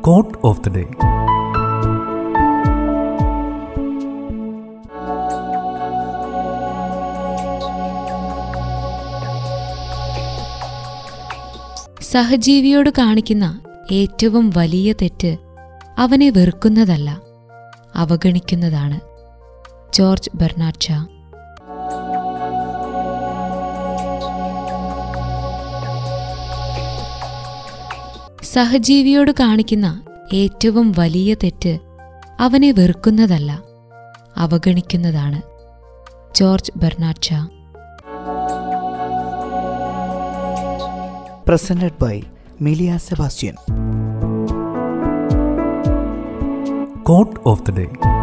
Coat of the day സഹജീവിയോട് കാണിക്കുന്ന ഏറ്റവും വലിയ തെറ്റ് അവനെ വെറുക്കുന്നതല്ല അവഗണിക്കുന്നതാണ് ജോർജ് ബെർണാഡ് ഷാ സഹജീവിയോട് കാണിക്കുന്ന ഏറ്റവും വലിയ തെറ്റ് അവനെ വെറുക്കുന്നതല്ല അവഗണിക്കുന്നതാണ് George Bernard Shaw presented by Melia Sebastian. Quote of the day